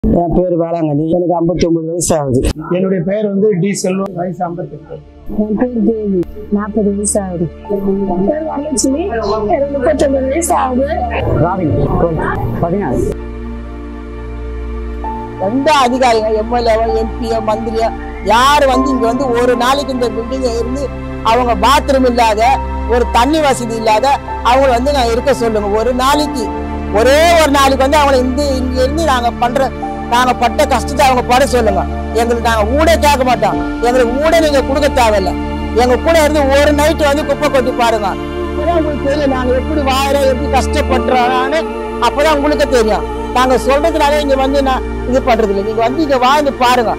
என் பேர் வேளாங்கண்ணி எனக்கு 59 வயசு ஆகுது என்னுடைய பெயர் வந்து டி செல்வம் வயசு ஐம்பத்தெட்டு என் பேர் தேவி நாற்பது வயசு ஆகுது வரலட்சுமி எனக்கு முப்பத்தொன்பது வயசு ஆகுது ராவிங் பதினாறு எந்த அதிகாரிங்க எம்எல்ஏவோ எம்பியோ மந்திரியோ யார் வந்து இங்க வந்து ஒரு நாளைக்கு இந்த பில்டிங் இருந்து அவங்க பாத்ரூம் இல்லாத ஒரு தண்ணி வசதி இல்லாத அவங்கள வந்து நான் இருக்க சொல்லுங்க ஒரு நாளைக்கு ஒரே ஒரு நாளைக்கு வந்து அவங்கள இந்த இங்க இருந்து நாங்க பண்ற நாங்க பட்ட கஷ்டத்தை அவங்க பட சொல்லுங்க எங்களுக்கு நாங்க ஊடே கேட்க மாட்டோம் எங்களுக்கு ஊடே நீங்க கொடுக்க தேவையில்ல எங்க கூட இருந்து ஒரு நைட்டு வந்து குப்பை கொட்டி பாருங்க அப்பதான் உங்களுக்கு தெரியும் நாங்க எப்படி வாழறோம் எப்படி கஷ்டப்படுறோம்னு அப்பதான் உங்களுக்கு தெரியும் நாங்க சொல்றதுனால இங்க வந்து நான் இது பண்றது இல்லை நீங்க வந்து இங்க வாழ்ந்து பாருங்க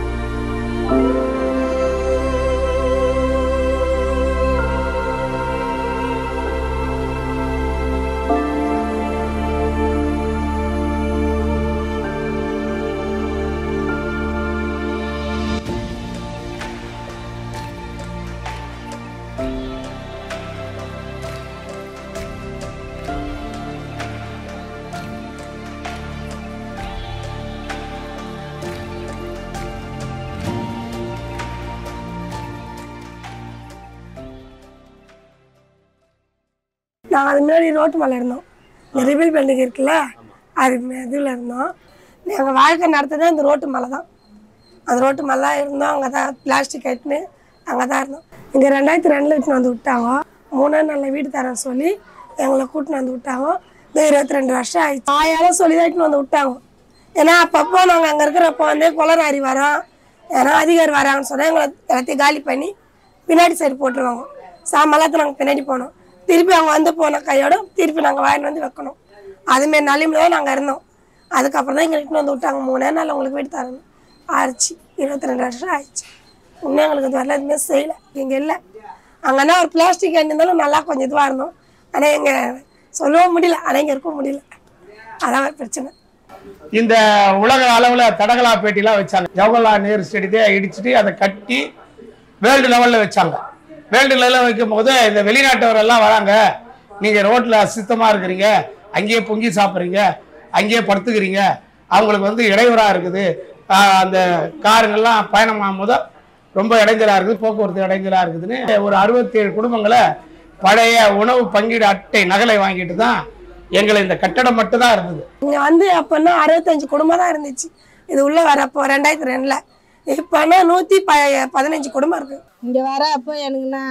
நாங்கள் அது முன்னாடி ரோட்டு மேலே இருந்தோம் இந்த ரிபில் பெண்டுக்கு இருக்குல்ல அது இதில் இருந்தோம் எங்கள் வாழ்க்கை நடத்துறது அந்த ரோட்டு மேலே தான் அந்த ரோட்டு மேலே தான் இருந்தோம் அங்கே தான் பிளாஸ்டிக் கட்டுன்னு அங்கே தான் இருந்தோம் இங்கே ரெண்டாயிரத்தி ரெண்டில் இட்டுன்னு வந்து விட்டாங்க மூணே நாளில் வீடு தரேன் சொல்லி எங்களை கூட்டின்னு வந்து விட்டாங்க இந்த இருபத்தி ரெண்டு வருஷம் ஆயிடுச்சு ஆயாலும் சொல்லி தான் இட்டுன்னு வந்து விட்டாங்க ஏன்னா அப்பப்போ நாங்கள் அங்கே இருக்கிறப்போ வந்து குளராரி வரோம் ஏன்னா அதிகாரி வராங்கன்னு சொன்னால் எங்களை எல்லாத்தையும் காலி பண்ணி பின்னாடி சைடு போட்டுருவாங்க சாமெல்லாம் நாங்கள் பின்னாடி போனோம் திருப்பி அவங்க வந்து போன கையோட திருப்பி நாங்கள் வாங்கிட்டு வந்து வைக்கணும் அதுமாரி நிலைமையில தான் நாங்கள் இருந்தோம் அதுக்கப்புறம் தான் எங்களுக்கு வந்து விட்டாங்க மூணே நாள் உங்களுக்கு வீடு தரணும் ஆயிடுச்சு இருபத்தி ரெண்டு வருஷம் ஆயிடுச்சு இன்னும் எங்களுக்கு இது வரல எதுவுமே செய்யலை இங்கே இல்லை அங்கன்னா ஒரு பிளாஸ்டிக் இருந்தாலும் நல்லா கொஞ்சம் இதுவாக இருந்தோம் ஆனால் இங்கே சொல்லவும் முடியல ஆனால் இங்கே இருக்க முடியல அதான் ஒரு பிரச்சனை இந்த உலக அளவுல தடகளா பேட்டிலாம் வச்சாங்க ஜவஹர்லால் நேரு ஸ்டேடியத்தை இடிச்சிட்டு அதை கட்டி வேர்ல்டு லெவல்ல வச்சாங்க வேர்ல்டு லெவலில் வைக்கும் போது இந்த வெளிநாட்டவர் எல்லாம் வராங்க நீங்க ரோட்ல அசுத்தமா இருக்கிறீங்க அங்கேயே பொங்கி சாப்பிட்றீங்க அங்கேயே படுத்துக்கிறீங்க அவங்களுக்கு வந்து இடையூறா இருக்குது ஆஹ் அந்த காருங்கெல்லாம் பயணமாகும் போது ரொம்ப இடைஞ்சலா இருக்குது போக்குவரத்து இடைஞ்சலா இருக்குதுன்னு ஒரு அறுபத்தி ஏழு குடும்பங்களை பழைய உணவு பங்கீடு அட்டை நகலை வாங்கிட்டு தான் எங்களை இந்த கட்டடம் மட்டும் தான் இருந்தது இங்கே வந்து அப்போன்னா அறுபத்தஞ்சு குடும்பம் தான் இருந்துச்சு இது உள்ளே வரப்போ ரெண்டாயிரத்தி ரெண்டில் இப்போனா நூற்றி ப பதினஞ்சு குடும்பம் இருக்குது இங்கே வர அப்போ எனக்குன்னா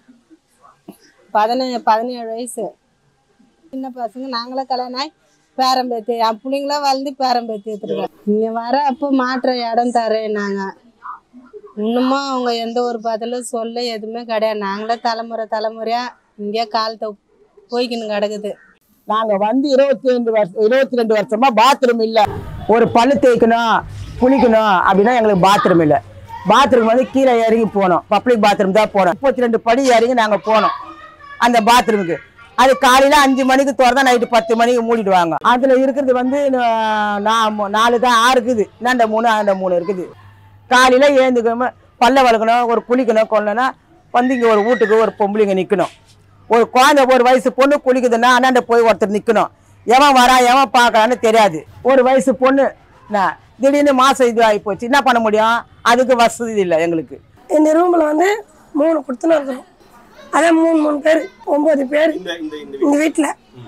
பதினே பதினேழு வயசு சின்ன பசங்க நாங்களும் கல்யாணம் ஆகி பேரம்பேத்தி என் பிள்ளைங்களாம் வளர்ந்து பேரம்பேத்தி எடுத்துருக்கோம் இங்கே வர அப்போ மாற்ற இடம் தரேன் நாங்கள் இன்னுமும் அவங்க எந்த ஒரு பதிலும் சொல்ல எதுவுமே கிடையாது நாங்களே தலைமுறை தலைமுறையாக இங்கே காலத்தை போய்க்கின்னு கிடக்குது நாங்க வந்து இருபத்தி ரெண்டு வருஷம் இருபத்தி ரெண்டு வருஷமா பாத்ரூம் இல்ல ஒரு பல்லு தேய்க்கணும் குளிக்கணும் அப்படின்னா எங்களுக்கு பாத்ரூம் இல்ல பாத்ரூம் வந்து கீழே இறங்கி போனோம் பப்ளிக் பாத்ரூம் தான் போனோம் முப்பத்தி ரெண்டு படி இறங்கி நாங்க போனோம் அந்த பாத்ரூமுக்கு அது காலையில அஞ்சு மணிக்கு திறந்தா நைட்டு பத்து மணிக்கு மூடிடுவாங்க அதுல இருக்கிறது வந்து நா- நா- நாலு தான் ஆறு இருக்குது இந்தாண்ட மூணு அந்த மூணு இருக்குது காலையில ஏந்துக்கணும் பல்ல வளர்க்கணும் ஒரு குளிக்கணும் கொள்ளனா வந்து இங்க ஒரு வீட்டுக்கு ஒரு பொம்பளைங்க நிக்கணும் ஒரு குழந்தை ஒரு வயசு பொண்ணு குளிக்குதுன்னா அண்ணாண்ட போய் ஒருத்தர் நிக்கணும் எவன் வரா எவன் பார்க்கறான்னு தெரியாது ஒரு வயசு பொண்ணு என்ன திடீர்னு மாசம் இது ஆகி போச்சு என்ன பண்ண முடியும் அதுக்கு வசதி இல்லை எங்களுக்கு இந்த ரூமில் வந்து மூணு கொடுத்துன்னு இருக்கிறோம் அதான் மூணு மூணு பேர் ஒம்பது பேர் இந்த வீட்டில்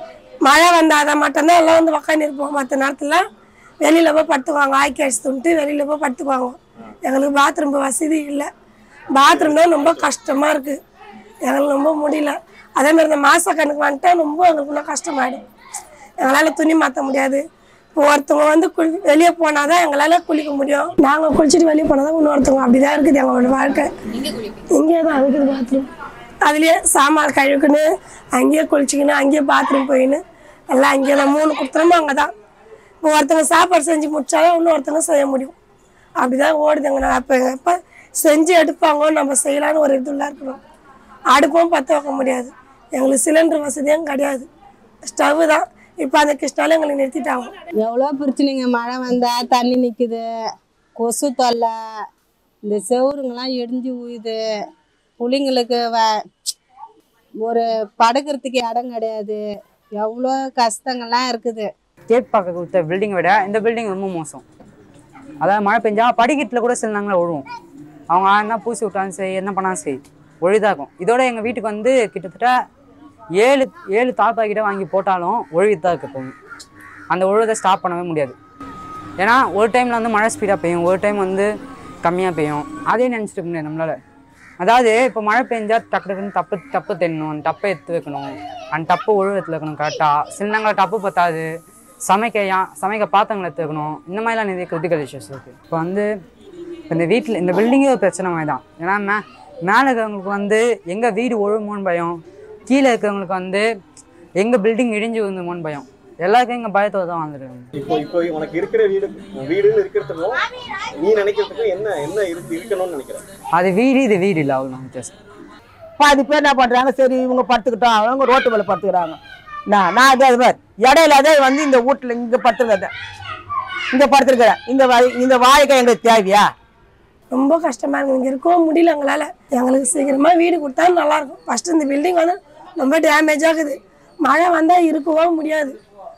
மழை வந்தால் தான் மட்டும்தான் எல்லாம் வந்து உக்காந்து இருப்போம் மற்ற நேரத்தில் வெளியில் போய் படுத்துக்குவாங்க ஆக்கி அடிச்சு துண்டு வெளியில் போய் படுத்துக்குவாங்க எங்களுக்கு பாத்ரூம் வசதி இல்லை பாத்ரூம் தான் ரொம்ப கஷ்டமாக இருக்குது எங்களுக்கு ரொம்ப முடியல அதே மாதிரி இந்த மாச கணக்கு வந்துட்டா ரொம்ப எங்களுக்கு இன்னும் கஷ்டமாயிடும் எங்களால் துணி மாற்ற முடியாது இப்போ ஒருத்தவங்க வந்து குளி வெளியே போனால் தான் எங்களால் குளிக்க முடியும் நாங்கள் குளிச்சுட்டு வெளியே போனால் தான் இன்னொருத்தவங்க அப்படி தான் இருக்குது எங்களோட வாழ்க்கை இங்கே தான் இருக்குது பாத்ரூம் அதுலேயே சாமான் கழுவுக்கணும் அங்கேயே குளிச்சுக்கணும் அங்கேயே பாத்ரூம் போயின்னு எல்லாம் அங்கேயே தான் மூணு கொடுத்துறோமோ அங்கே தான் இப்போ ஒருத்தவங்க சாப்பாடு செஞ்சு முடிச்சாலும் இன்னொருத்தவங்க செய்ய முடியும் அப்படி தான் ஓடுதுங்க நான் அப்போ எப்போ செஞ்சு எடுப்பாங்க நம்ம செய்யலான்னு ஒரு இதுலாம் இருக்கிறோம் அடுப்பும் பற்ற வைக்க முடியாது எங்களுக்கு சிலிண்டர் வசதியும் கிடையாது ஸ்டவ் தான் இப்போ அந்த கிருஷ்ணால எங்களுக்கு நிறுத்திட்டாங்க எவ்வளோ பிரச்சனைங்க மழை வந்தா தண்ணி நிற்குது கொசு தொல்லை இந்த செவுருங்கெல்லாம் இடிஞ்சு உயுது புள்ளைங்களுக்கு வ ஒரு படுக்கிறதுக்கு இடம் கிடையாது எவ்வளோ கஷ்டங்கள்லாம் இருக்குது ஸ்டேட் பார்க்க கொடுத்த பில்டிங்கை விட இந்த பில்டிங் ரொம்ப மோசம் அதாவது மழை பெஞ்சா படிக்கட்டில் கூட சில நாங்களே ஒழுவும் அவங்க என்ன பூசி விட்டாலும் சரி என்ன பண்ணாலும் சரி ஒழிதான் இருக்கும் இதோட எங்கள் வீட்டுக்கு வந்து கிட்டத்தட்ட ஏழு ஏழு தாத்தா கிட்ட வாங்கி போட்டாலும் ஒழுகிட்டு தான் இருக்கு எப்பவுமே அந்த ஒழுதை ஸ்டாப் பண்ணவே முடியாது ஏன்னா ஒரு டைமில் வந்து மழை ஸ்பீடாக பெய்யும் ஒரு டைம் வந்து கம்மியாக பெய்யும் அதே நினச்சிட்டு இருக்க முடியாது நம்மளால அதாவது இப்போ மழை பெஞ்சா டக்கு டக்குன்னு தப்பு டப்பு தென்னணும் அந்த டப்பை எடுத்து வைக்கணும் அந்த டப்பு ஒழுவத்தில் வைக்கணும் கரெக்டாக சில நேரங்களில் டப்பு பத்தாது சமைக்க யா- சமைக்க பாத்திரங்களை எடுத்து வைக்கணும் இந்த மாதிரிலாம் நிறைய கிரிட்டிக்கல் இஷ்யூஸ் இருக்குது இப்போ வந்து இப்ப இந்த வீட்டில் இந்த பில்டிங்கே ஒரு பிரச்சனை மாதிரி தான் ஏன்னா மே மேலே இருக்கிறவங்களுக்கு வந்து எங்கள் வீடு ஒழுகுமோன்னு பயம் கீழே இருக்கிறவங்களுக்கு வந்து எங்கள் பில்டிங் இடிஞ்சு விழுந்துமோன்னு பயம் எல்லாருக்கும் எங்கள் பயத்தோடு தான் வாழ்ந்துருக்காங்க இப்போ இப்போ உனக்கு இருக்கிற வீடு உன் வீடுன்னு இருக்கிறதுக்கும் நீ நினைக்கிறதுக்கும் என்ன என்ன இருக்கு இருக்கணும்னு நினைக்கிறேன் அது வீடு இது வீடு இல்லை அவ்வளோ வித்தியாசம் பாதி பேர் என்ன பண்றாங்க சரி இவங்க படுத்துக்கிட்டோம் அவங்க ரோட்டு மேல படுத்துக்கிறாங்க நான் நான் அதே அது மாதிரி இடையில அதே வந்து இந்த வீட்டுல இங்க படுத்துருக்கேன் இங்க படுத்துருக்கிறேன் இந்த வாய் இந்த வாய்க்கா எங்களுக்கு தேவையா ரொம்ப கஷ்டமா இருக்கு இங்க இருக்கவும் முடியல எங்களால எங்களுக்கு சீக்கிரமா வீடு கொடுத்தா நல்லா இருக்கும் ஃபர்ஸ்ட் இந்த பில்டிங் வந்து ரொம்ப டேமேஜ் ஆகுது மழை வந்தா இருக்கவும் முடியாது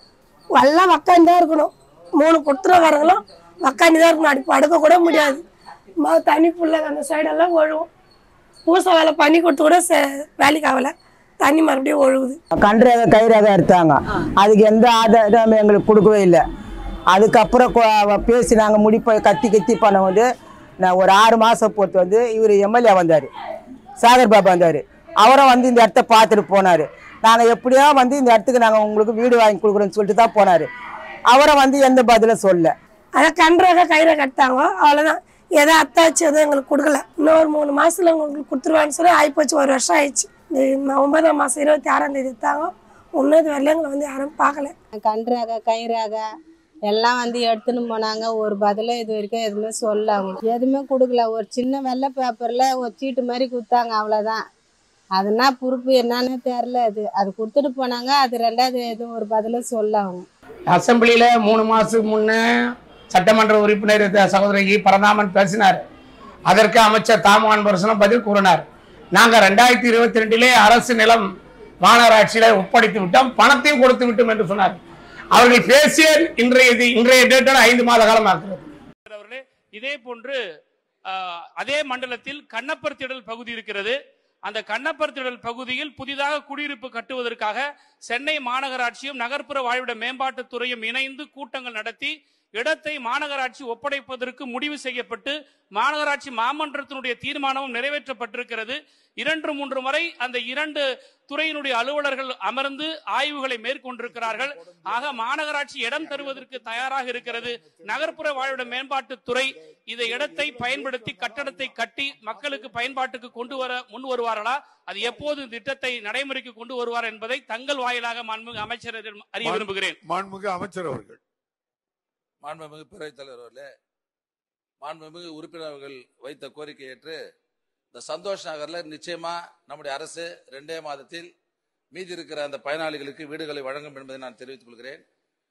எல்லாம் உக்காந்து தான் இருக்கணும் மூணு கொடுத்துட்டு வரங்களும் உக்காந்து தான் இருக்கணும் அப்படி படுக்க கூட முடியாது ம- தண்ணி ஃபுல்லாக அந்த சைடெல்லாம் ஒழுவும் பூசை வேலை பண்ணி கொடுத்து கூட சே- வேலைக்கு ஆகல தண்ணி மறுபடியும் ஒழுகுது கன்றாக கயிறாக எடுத்தாங்க அதுக்கு எந்த ஆதாரம் எங்களுக்கு கொடுக்கவே இல்லை அதுக்கப்புறம் கொ- பேசி நாங்கள் முடிப்பை கத்தி கத்தி பண்ணும்போது நான் ஒரு ஆறு மாதம் பொறுத்து வந்து இவர் எம்எல்ஏ வந்தார் சாகர் பாபா வந்தார் அவரும் வந்து இந்த இடத்த பார்த்துட்டு போனார் நாங்கள் எப்படியோ வந்து இந்த இடத்துக்கு நாங்கள் உங்களுக்கு வீடு வாங்கி கொடுக்குறோன்னு சொல்லிட்டு தான் போனார் அவரை வந்து எந்த பதிலும் சொல்ல அதை கன்றாக கயிறை கட்டாங்க அவ்வளோதான் எதோ அத்தாச்சு எதுவும் எங்களுக்கு கொடுக்கல இன்னொரு மூணு மாசத்துல உங்களுக்கு கொடுத்துருவான்னு சொல்லி ஆயிப்போச்சு ஒரு வருஷம் ஆயிடுச்சு இந்த ஒன்பதாம் மாதம் இருபத்தி ஆறாம் தேதி எடுத்தாங்க இன்னும் இது வரல எங்களை வந்து யாரும் பார்க்கல கன்றாக கயிறாக எல்லாம் வந்து எடுத்துன்னு போனாங்க ஒரு பதிலும் இது வரைக்கும் எதுவுமே சொல்ல அவங்க எதுவுமே கொடுக்கல ஒரு சின்ன வெள்ளை பேப்பரில் ஒரு சீட்டு மாதிரி கொடுத்தாங்க அவ்வளோதான் அதுனா பொறுப்பு என்னன்னு தெரில அது அது கொடுத்துட்டு போனாங்க அது ரெண்டாவது எதுவும் ஒரு பதிலும் சொல்ல அவங்க அசெம்பிளியில மூணு மாசத்துக்கு முன்னே சட்டமன்ற உறுப்பினர் த- சகோதரி பரந்தாமன் பேசினார் அதற்கு அமைச்சர் தாமவான் பரசனம் பதில் கூறினார் நாங்க ரெண்டாயிரத்தி இருபத்தி ரெண்டிலே அரசு நிலம் மாநகராட்சியில ஒப்படைத்து விட்டோம் பணத்தையும் கொடுத்து விட்டோம் என்று சொன்னார் அவர்கள் பேசிய இன்றைய இது- இன்றைய டேட்டோட ஐந்து மாத காலம் ஆகிறது அவர்களே இதே போன்று ஆஹ், அதே மண்டலத்தில் கண்ணப்பர் திடல் பகுதி இருக்கிறது அந்த கண்ணப்பர் திடல் பகுதியில் புதிதாக குடியிருப்பு கட்டுவதற்காக சென்னை மாநகராட்சியும் நகர்ப்புற வாழ்விட மேம்பாட்டுத் துறையும் இணைந்து கூட்டங்கள் நடத்தி இடத்தை மாநகராட்சி ஒப்படைப்பதற்கு முடிவு செய்யப்பட்டு மாநகராட்சி மாமன்றத்தினுடைய தீர்மானமும் நிறைவேற்றப்பட்டிருக்கிறது இரண்டு மூன்று முறை அந்த இரண்டு துறையினுடைய அலுவலர்கள் அமர்ந்து ஆய்வுகளை மேற்கொண்டிருக்கிறார்கள் ஆக மாநகராட்சி இடம் தருவதற்கு தயாராக இருக்கிறது நகர்ப்புற வாழ்விட மேம்பாட்டுத் துறை இந்த இடத்தை பயன்படுத்தி கட்டடத்தை கட்டி மக்களுக்கு பயன்பாட்டுக்கு கொண்டு வர முன் வருவார்களா அது எப்போது இந்த திட்டத்தை நடைமுறைக்கு கொண்டு வருவார் என்பதை தங்கள் வாயிலாக மாண்புமிகு அமைச்சரிடம் அறிய விரும்புகிறேன் மாண்புமிகு அமைச்சர் அவர்கள் மாண்புமிகு பேரவைத் தலைவர் அவர்களே மாண்புமிகு உறுப்பினர்கள் வைத்த கோரிக்கை ஏற்று இந்த சந்தோஷ் நகர்ல நிச்சயமா நம்முடைய அரசு ரெண்டே மாதத்தில் மீதி இருக்கிற அந்த பயனாளிகளுக்கு வீடுகளை வழங்கும் என்பதை நான் தெரிவித்துக் கொள்கிறேன்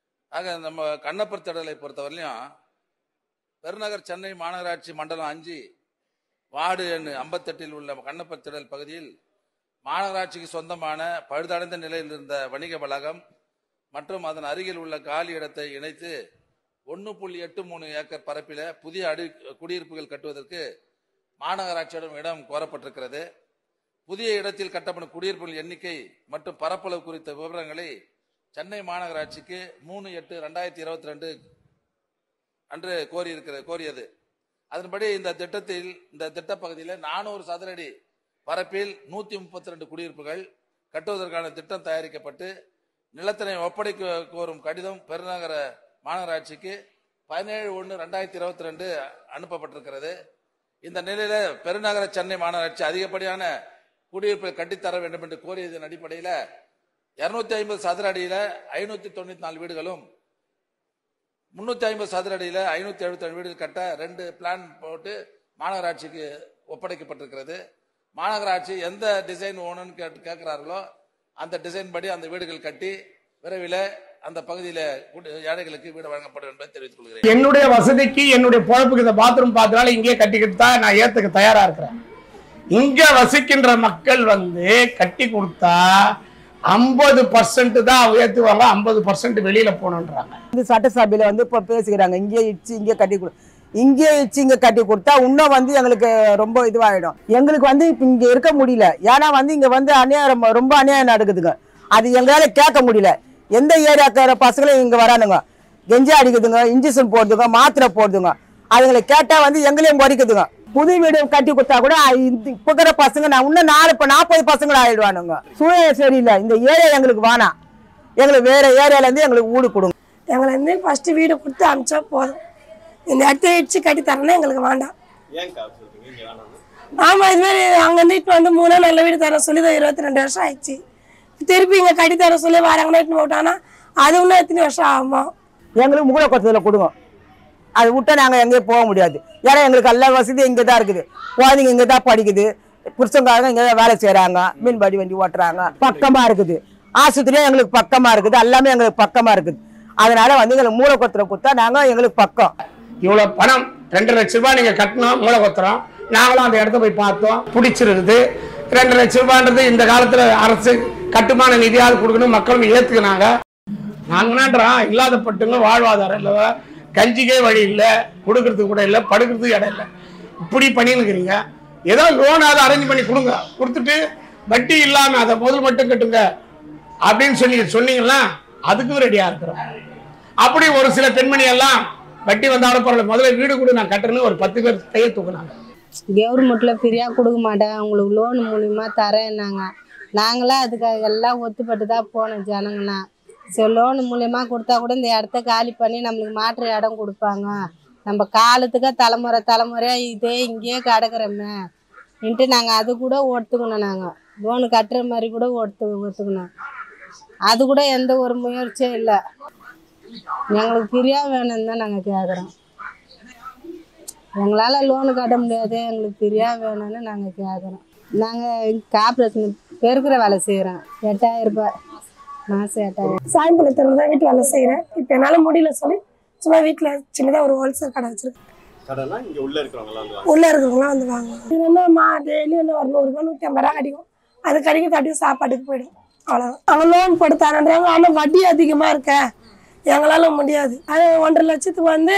ஆக நம்ம கண்ணப்பர் திடலை பொறுத்தவரையிலும் பெருநகர் சென்னை மாநகராட்சி மண்டலம் அஞ்சு வார்டு எண் ஐம்பத்தெட்டில் உள்ள கண்ணப்பர் திடல் பகுதியில் மாநகராட்சிக்கு சொந்தமான பழுதடைந்த நிலையில் இருந்த வணிக வளாகம் மற்றும் அதன் அருகில் உள்ள காலி இடத்தை இணைத்து ஒன்று புள்ளி எட்டு மூணு ஏக்கர் பரப்பில புதிய அடி குடியிருப்புகள் கட்டுவதற்கு மாநகராட்சியிடம் இடம் கோரப்பட்டிருக்கிறது புதிய இடத்தில் கட்டப்படும் குடியிருப்புகள் எண்ணிக்கை மற்றும் பரப்பளவு குறித்த விவரங்களை சென்னை மாநகராட்சிக்கு மூணு எட்டு ரெண்டாயிரத்தி இருபத்தி ரெண்டு அன்று கோரியிருக்கிறது கோரியது அதன்படி இந்த திட்டத்தில் இந்த திட்ட பகுதியில் நானூறு சதுரடி பரப்பில் நூத்தி முப்பத்தி ரெண்டு குடியிருப்புகள் கட்டுவதற்கான திட்டம் தயாரிக்கப்பட்டு நிலத்தினை ஒப்படைக்க கோரும் கடிதம் பெருநகர மாநகராட்சிக்கு பதினேழு ஒன்று ரெண்டாயிரத்தி இருபத்தி ரெண்டு அனுப்பப்பட்டிருக்கிறது இந்த நிலையில பெருநகர சென்னை மாநகராட்சி அதிகப்படியான குடியிருப்பை கட்டித்தர வேண்டும் என்று கோரியதன் அடிப்படையில் இருநூத்தி ஐம்பது சதுர அடியில ஐநூத்தி தொண்ணூத்தி நாலு வீடுகளும் முன்னூத்தி ஐம்பது சதுர அடியில ஐநூத்தி எழுபத்தி வீடுகள் கட்ட ரெண்டு பிளான் போட்டு மாநகராட்சிக்கு ஒப்படைக்கப்பட்டிருக்கிறது மாநகராட்சி எந்த டிசைன் வேணும்னு கேட்டு கேட்கிறார்களோ அந்த டிசைன் படி அந்த வீடுகள் கட்டி விரைவில் அந்த பகுதியில குடி- ஏழைகளுக்கு வீடு வழங்கப்படும் என்பதை தெரிவித்துக் கொள்கிறேன் என்னுடைய வசதிக்கு என்னுடைய பொழப்புக்கு இந்த பாத்ரூம் பார்த்தனால இங்கேயே கட்டிக்கிட்டு தான் நான் ஏத்துக்க தயாரா இருக்கிறேன் இங்க வசிக்கின்ற மக்கள் வந்து கட்டி கொடுத்தா ஐம்பது பர்சன்ட் தான் ஏத்துவாங்க ஐம்பது பர்சன்ட் வெளியில போகணுன்றாங்க இந்த சட்டசபையில வந்து இப்போ பேசிக்கிறாங்க இங்கே இடிச்சு இங்கே கட்டி கொடு இங்கே வச்சு இங்கே கட்டி கொடுத்தா இன்னும் வந்து எங்களுக்கு ரொம்ப இதுவாகிடும் எங்களுக்கு வந்து இப்போ இங்கே இருக்க முடியல ஏன்னா வந்து இங்கே வந்து அநியாயம் ரொம்ப- ரொம்ப அநியாயம் நடக்குதுங்க அது எங்களால் கேட்க முடியல எந்த ஏரியாக்கார பசங்களும் இங்கே வரானுங்க கெஞ்சி அடிக்குதுங்க இன்ஜெக்ஷன் போடுதுங்க மாத்திரை போடுதுங்க அதுங்களை கேட்டால் வந்து எங்களையும் குறைக்குதுங்க புது வீடு கட்டி கொடுத்தா கூட அ- இந்த இப்போ இருக்கிற பசங்க நான் இன்னும் நாலு இப்போ நாற்பது பசங்களை ஆயிடுவானுங்க சூழ்நிலை சரியில்லை இந்த ஏரியா எங்களுக்கு வேணாம் எங்களுக்கு வேற ஏரியாலேருந்து எங்களுக்கு வீடு கொடுங்க எங்களை வந்து ஃபஸ்ட்டு வீடு கொடுத்து அமிச்சா போதும் இந்த இடத்த இடிச்சு கட்டி தரேன்னா எங்களுக்கு வேண்டாம் ஏன்க்கா அப்படி சொல்றீங்க இங்க வேணாம்னு ஆமாம் இதுமாரி அங்கேருந்து இப்போ வந்து மூணு நல்ல வீடு தர சொல்லி தான் இருபத்தி ரெண்டு வருஷம் ஆயிடுச்சு திருப்பி இங்கே கட்டி தர சொல்லி வராங்கன்னா இட்டு போட்டாங்கன்னா அது இன்னும் எத்தனை வருஷம் ஆகுமா எங்களுக்கு மூல கொத்தத்தில் கொடுங்க அது விட்டா நாங்கள் எங்கேயும் போக முடியாது ஏன்னா எங்களுக்கு எல்லா வசதியும் இங்கே தான் இருக்குது குழந்தைங்க இங்கே தான் படிக்குது புருஷங்காரங்க இங்கே தான் வேலை செய்கிறாங்க மீன்பாடி வண்டி ஓட்டுறாங்க பக்கமாக இருக்குது ஆஸ்பத்திரியும் எங்களுக்கு பக்கமாக இருக்குது எல்லாமே எங்களுக்கு பக்கமாக இருக்குது அதனால வந்து எங்களுக்கு மூல கொத்தத்தில் கொடுத்தா நாங்கள் எங்களுக்கு பக்கம் இவ்வளவு பணம் ரெண்டு லட்ச ரூபாய் நீங்க கட்டணும் மூளை கொத்துறோம் நாங்களும் அந்த இடத்த போய் பார்த்தோம் பிடிச்சிருக்குது ரெண்டு லட்ச ரூபான்றது இந்த காலத்துல அரசு கட்டுமான நிதியாவது கொடுக்கணும் மக்களும் ஏத்துக்கினாங்க நாங்கனான்றோம் இல்லாத பட்டுங்க வாழ்வாதாரம் இல்லை கஞ்சிக்கே வழி இல்லை கொடுக்கறதுக்கு கூட இல்லை படுக்கிறதுக்கு இடம் இல்லை இப்படி பண்ணிருக்கிறீங்க ஏதோ லோனாவது அரேஞ்ச் பண்ணி கொடுங்க கொடுத்துட்டு வட்டி இல்லாம அதை முதல் மட்டும் கட்டுங்க அப்படின்னு சொல்லி சொன்னீங்கன்னா அதுக்கும் ரெடியா இருக்கிறோம் அப்படி ஒரு சில பெண்மணி எல்லாம் வட்டி வந்தாலும் பரவாயில்ல முதல்ல வீடு கூட நான் கட்டுறேன்னு ஒரு பத்து பேர் கையை தூக்குனாங்க கவர்மெண்ட்ல ஃப்ரீயாக கொடுக்க மாட்டேன் உங்களுக்கு லோன் மூலியமா தரேன்னாங்க நாங்களாம் அதுக்காக எல்லாம் ஒத்துப்பட்டு தான் போனோம் ஜனங்களாம் சரி லோன் மூலியமா கொடுத்தா கூட இந்த இடத்த காலி பண்ணி நம்மளுக்கு மாற்று இடம் கொடுப்பாங்க நம்ம காலத்துக்கு தலைமுறை தலைமுறையா இதே இங்கேயே கிடக்குறோமே இன்ட்டு நாங்கள் அது கூட ஒத்துக்கணும் நாங்கள் லோனு கட்டுற மாதிரி கூட ஒத்து ஒத்துக்கணும் அது கூட எந்த ஒரு முயற்சியும் இல்லை எங்களுக்கு ஃப்ரீயாக வேணும்னு தான் நாங்கள் கேட்குறோம் எங்களால் லோனு கட்ட முடியாது எங்களுக்கு ஃப்ரீயாக வேணும்னு நாங்கள் கேட்குறோம் நாங்கள் கார்பரேஷன் பெருக்கிற வேலை செய்கிறோம் எட்டாயிரம் ரூபாய் மாதம் எட்டாயிரம் சாயம்பலத்தில் தான் வீட்டு வேலை செய்கிறேன் இப்போ என்னால் முடியல சொல்லி சும்மா வீட்டில் சின்னதாக ஒரு ஹோல்சேல் கடை வச்சிருக்கேன் கடைனா இங்க உள்ள இருக்கிறவங்க எல்லாம் வந்து உள்ளே இருக்கிறவங்களாம் வந்து வாங்குவாங்க இது என்ன மா டெய்லி என்ன ஒரு நூறுரூபா நூற்றி ஐம்பது ரூபா கிடைக்கும் அது கிடைக்கிறது அப்படியே சாப்பாட்டுக்கு போயிடும் அவ்வளோதான் அவங்க லோன் போட்டு தரேன்றாங்க ஆனால் வட்டி அதிகமாக இருக்க எங்களால் முடியாது அது ஒன்றரை லட்சத்துக்கு வந்து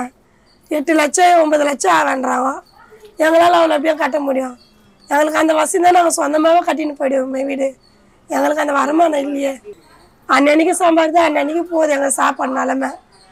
எட்டு லட்சம் ஒன்பது லட்சம் ஆகன்றாங்க எங்களால் அவ்வளோ எப்படியும் கட்ட முடியும் எங்களுக்கு அந்த வசதி தான் நாங்கள் சொந்தமாகவே கட்டின்னு போயிடுவோமே வீடு எங்களுக்கு அந்த வருமானம் இல்லையே அன்னன்னைக்கு சம்பாதித்து அன்னன்னைக்கு போகுது எங்கள் சாப்பாடு நிலமை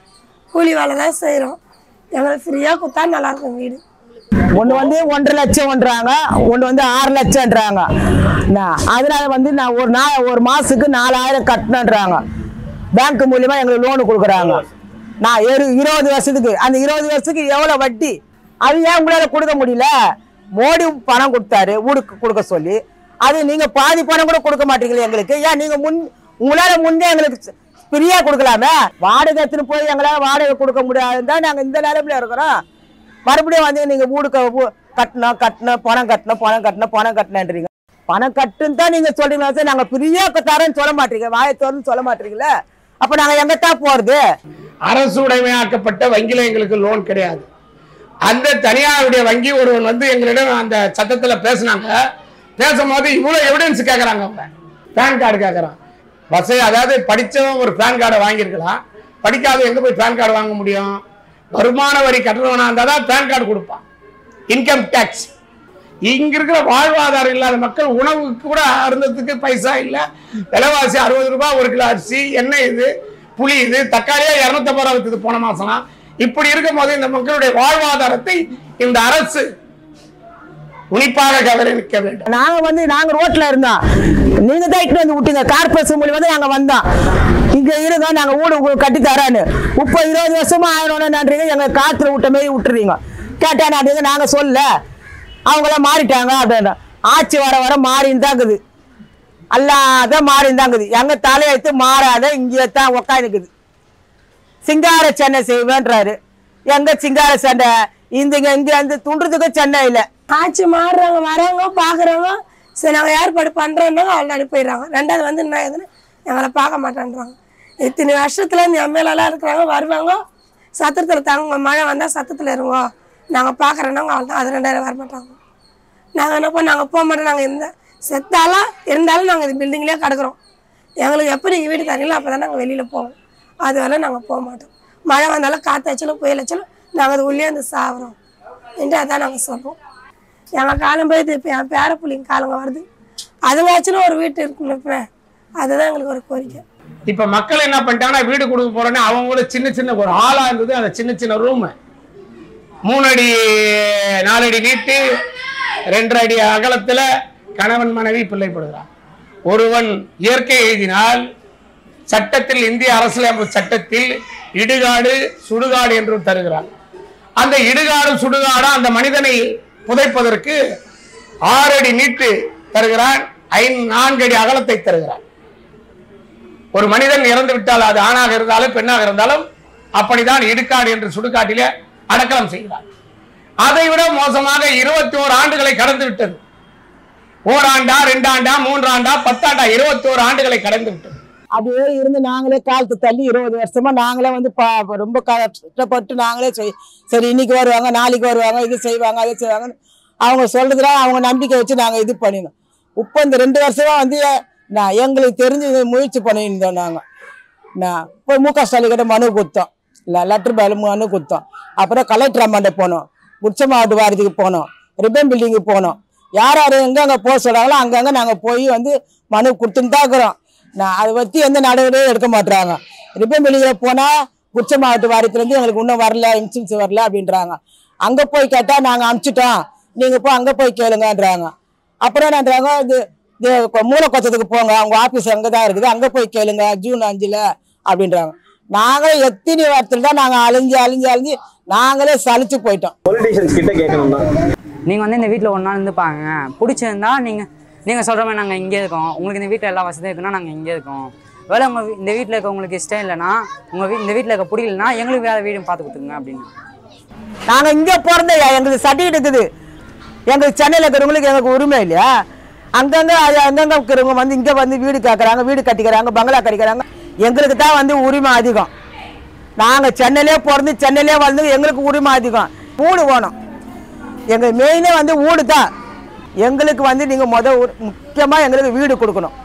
கூலி வேலை தான் செய்கிறோம் எங்களுக்கு ஃப்ரீயாக கொடுத்தா நல்லாயிருக்கும் வீடு ஒன்று வந்து ஒன்றரை லட்சம்ன்றாங்க ஒன்று வந்து ஆறு லட்சம்ன்றாங்க நான் அதனால வந்து நான் ஒரு நா ஒரு மாதத்துக்கு நாலாயிரம் கட்டணுன்றாங்க பேங்க் மூலியமா எங்களுக்கு லோனு கொடுக்குறாங்க நான் இரு இருபது வருஷத்துக்கு அந்த இருபது வருஷத்துக்கு எவ்வளோ வட்டி அது ஏன் உங்களால் கொடுக்க முடியல மோடி பணம் கொடுத்தாரு வீடுக்கு கொடுக்க சொல்லி அது நீங்கள் பாதி பணம் கூட கொடுக்க மாட்டீங்களே எங்களுக்கு ஏன் நீங்கள் முன் உங்களால் முன்னே எங்களுக்கு ஃப்ரீயா கொடுக்கலாமே வாடகை எடுத்துன்னு போய் எங்களால் வாடகை கொடுக்க முடியாதுன்னு தான் நாங்கள் இந்த நிலைமையில இருக்கிறோம் மறுபடியும் வந்து நீங்க வீடு க- வீ- கட்டணும் கட்டணும் பணம் கட்டணும் பணம் கட்டணும் பணம் கட்டணுன்றீங்க பணம் கட்டுன்னு தான் நீங்க சொல்றீங்க சார் நாங்க ஃப்ரீயா தரேன்னு சொல்ல மாட்டீங்க வாயை திறந்து சொல்ல மாட்டீங்களே அப்ப நாங்க எங்கத்தான் போறது அரசு உடைமையாக்கப்பட்ட வங்கியில எங்களுக்கு லோன் கிடையாது அந்த தனியாருடைய வங்கி ஒருவன் வந்து எங்களிடம் அந்த சட்டத்துல பேசினாங்க பேசும்போது இவ்வளவு எவிடன்ஸ் கேட்கறாங்க அவங்க பேன் கார்டு கேட்கறான் வசதி அதாவது படிச்சவன் ஒரு பேன் கார்டை வாங்கியிருக்கலாம் படிக்காத எங்க போய் பேன் கார்டு வாங்க முடியும் வருமான வரி கட்டுறவனா இருந்தா தான் பேன் கார்டு கொடுப்பான் இன்கம் டேக்ஸ் இங்க இருக்கிற வாழ்வாதாரம் இல்லாத மக்கள் உணவுக்கு கூட அருந்ததுக்கு பைசா இல்ல விலைவாசி அறுபது ரூபாய் ஒரு கிலோ அரிசி எண்ணெய் இது புளி இது தக்காளியா இரநூத்தம்பது ரூபா வித்துது போன மாசம்லாம் இப்படி இருக்கும் போது இந்த மக்களுடைய வாழ்வாதாரத்தை இந்த அரசு உன்னிப்பாக கவனிக்க வேண்டும் நாங்க வந்து நாங்க ரோட்ல இருந்தோம் நீங்க தான் இட்டு வந்து விட்டீங்க கார்பரேஷன் மூலியமா தான் நாங்க வந்தோம் இங்க இருந்தோம் நாங்க வீடு உங்களுக்கு கட்டி தரேன்னு இப்போ இருபது வருஷமா ஆயிரம்ன்றீங்க எங்க காத்துல விட்ட மாதிரி விட்டுறீங்க கேட்டா நாட்டுங்க நாங்க சொல்ல அவங்களாம் மாறிட்டாங்க அப்படின்ற ஆட்சி வர வர மாறின்னு தான் இருக்குது அல்லாத மாறின்னு தான் இருக்குது எங்க தலையெழுத்து மாறாத இங்கே தான் உக்காந்துக்குது சிங்கார சென்னை செய்வேன்றாரு எங்க சிங்கார சண்டை இந்த இங்க இங்க வந்து துண்டுறதுக்கு சென்னை இல்லை ஆட்சி மாறுறாங்க வராங்க பார்க்குறாங்க சரி நாங்கள் ஏற்பாடு பண்ணுறோன்னா அவள் போயிடுறாங்க ரெண்டாவது வந்து என்ன ஏதுன்னு எங்களை பார்க்க மாட்டேன்றாங்க இத்தனை வருஷத்துல இந்த எம்எல்ஏலாம் இருக்கிறாங்க வருவாங்க சத்திரத்தில் தங்க மழை வந்தால் சத்தத்தில் இருங்க நாங்கள் பார்க்குறோன்னா அவள் தான் அது ரெண்டாயிரம் வர மாட்டாங்க நாங்கள் என்ன பண்ண நாங்கள் போக மாட்டோம் நாங்கள் இருந்த செத்தாலும் இருந்தாலும் நாங்கள் இந்த பில்டிங்லேயே கிடக்குறோம் எங்களுக்கு எப்போ நீங்கள் வீடு தரீங்களோ அப்போ தான் நாங்கள் வெளியில் போவோம் அது வரை நாங்கள் போக மாட்டோம் மழை வந்தாலும் காற்று அச்சலும் புயல் அச்சலும் நாங்கள் அது உள்ளே இருந்து சாகுறோம் என்று அதான் நாங்கள் சொல்கிறோம் எங்கள் காலம் போயிட்டு இப்போ என் பேர பிள்ளைங்க காலங்க வருது அதுங்காச்சும் ஒரு வீட்டு இருக்கணும் இப்போ அதுதான் எங்களுக்கு ஒரு கோரிக்கை இப்ப மக்கள் என்ன பண்ணிட்டாங்கன்னா வீடு கொடுக்க போறோன்னே அவங்களும் சின்ன சின்ன ஒரு ஹாலா இருந்தது அந்த சின்ன சின்ன ரூம் மூணு அடி நாலு அடி நீட்டு ரெண்டரை அடி அகலத்துல கணவன் மனைவி பிள்ளைப்படுகிறார் ஒருவன் இயற்கை எழுதினால் சட்டத்தில் இந்திய அரசியலமைப்பு சட்டத்தில் இடுகாடு சுடுகாடு என்று தருகிறார் அந்த இடுகாடு சுடுகாடு அந்த மனிதனை புதைப்பதற்கு ஆறு அடி நீட்டு தருகிறான் ஐந்து நான்கு அடி அகலத்தை தருகிறான் ஒரு மனிதன் இறந்து விட்டால் அது ஆணாக இருந்தாலும் பெண்ணாக இருந்தாலும் அப்படிதான் இடுகாடு என்று சுடுகாட்டிலே அடக்கலம் செய்கிறார் அதை விட மோசமாக இருபத்தி ஓரு ஆண்டுகளை கடந்து விட்டது ஓராண்டா ரெண்டாண்டா மூன்றாண்டா பத்தாண்டா இருபத்தி ஓரு ஆண்டுகளை கடந்து விட்டது அப்படியே இருந்து நாங்களே காலத்து தள்ளி இருபது வருஷமா நாங்களே வந்து பா- ரொம்ப கஷ்டப்பட்டு நாங்களே செய் சரி இன்னைக்கு வருவாங்க நாளைக்கு வருவாங்க இது செய்வாங்க அதை செய்வாங்க அவங்க சொல்றதுல அவங்க நம்பிக்கை வச்சு நாங்க இது பண்ணினோம் இப்போ இந்த ரெண்டு வருஷமா வந்து நான் எங்களுக்கு தெரிஞ்சு இது முயற்சி பண்ணியிருந்தோம் நாங்க நான் இப்போ மு க ஸ்டாலின் கிட்ட மனு கொடுத்தோம் இல்லை லெட்டர் பேல மனு கொடுத்தோம் அப்புறம் கலெக்டர் அம்மாண்ட போனோம் உச்ச மாவட்ட வாரியத்துக்கு போனோம் ரிப்பன் பில்டிங்கு போனோம் யார் யார் எங்கெங்கே போக சொல்கிறாங்களோ அங்கங்கே நாங்கள் போய் வந்து மனு கொடுத்துன்னு தான் இருக்கிறோம் நான் அதை பற்றி எந்த நடவடிக்கையும் எடுக்க மாட்டுறாங்க ரிப்பன் பில்டிங்கில் போனால் உச்ச மாவட்ட வாரியத்துலேருந்து எங்களுக்கு இன்னும் வரல இன்சூரன்ஸ் வரல அப்படின்றாங்க அங்கே போய் கேட்டால் நாங்கள் அனுப்பிச்சிட்டோம் நீங்கள் போய் அங்கே போய் கேளுங்கன்றாங்க அப்புறம் என்னன்றாங்க இது இது கொ- மூலக்கொத்தத்துக்கு போங்க அவங்க ஆஃபீஸ் அங்கே தான் இருக்குது அங்கே போய் கேளுங்க ஜூன் அஞ்சில் அப்படின்றாங்க நாங்களே எத்தனை வாரத்தில் தான் நாங்கள் அழிஞ்சு அழிஞ்சு அழிஞ்சு நாங்களே சலிச்சு போயிட்டோம் பொலிட்டீஷியன்ஸ் கிட்ட கேட்கணும்னா நீங்கள் வந்து இந்த வீட்டில் ஒன்றா இருந்துப்பாங்க பிடிச்சிருந்தா நீங்கள் நீங்கள் சொல்கிற மாதிரி நாங்கள் இங்கே இருக்கோம் உங்களுக்கு இந்த வீட்டில் எல்லா வசதியும் இருக்குன்னா நாங்கள் இங்கே இருக்கோம் வேலை உங்கள் இந்த வீட்டில் இருக்க உங்களுக்கு இஷ்டம் இல்லைன்னா உங்கள் வீ இந்த வீட்டில் இருக்க பிடிக்கலனா எங்களுக்கு வேறு வீடும் பார்த்து கொடுத்துருங்க அப்படின்னு நாங்கள் இங்கே பிறந்தையா எங்களுக்கு சர்டிஃபிகேட் இருக்குது எங்களுக்கு சென்னையில் இருக்கிறவங்களுக்கு எங்களுக்கு உரிமை இல்லையா அங்கங்கே அது அங்கங்கே இருக்கிறவங்க வந்து இங்கே வந்து வீடு கேட்குறாங்க வீடு கட்டிக்கிறாங்க பங்களா கட்டிக்கிறாங்க எங்களுக்கு தான் வந்து உரிமை அதிகம் நாங்கள் சென்னையிலே பிறந்து சென்னையிலே வந்து எங்களுக்கு உரிமை அதிகம் வீடு வேணும் எங்கள் மெயினே வந்து வீடு தான் எங்களுக்கு வந்து நீங்கள் முத முக்கியமாக எங்களுக்கு வீடு கொடுக்கணும்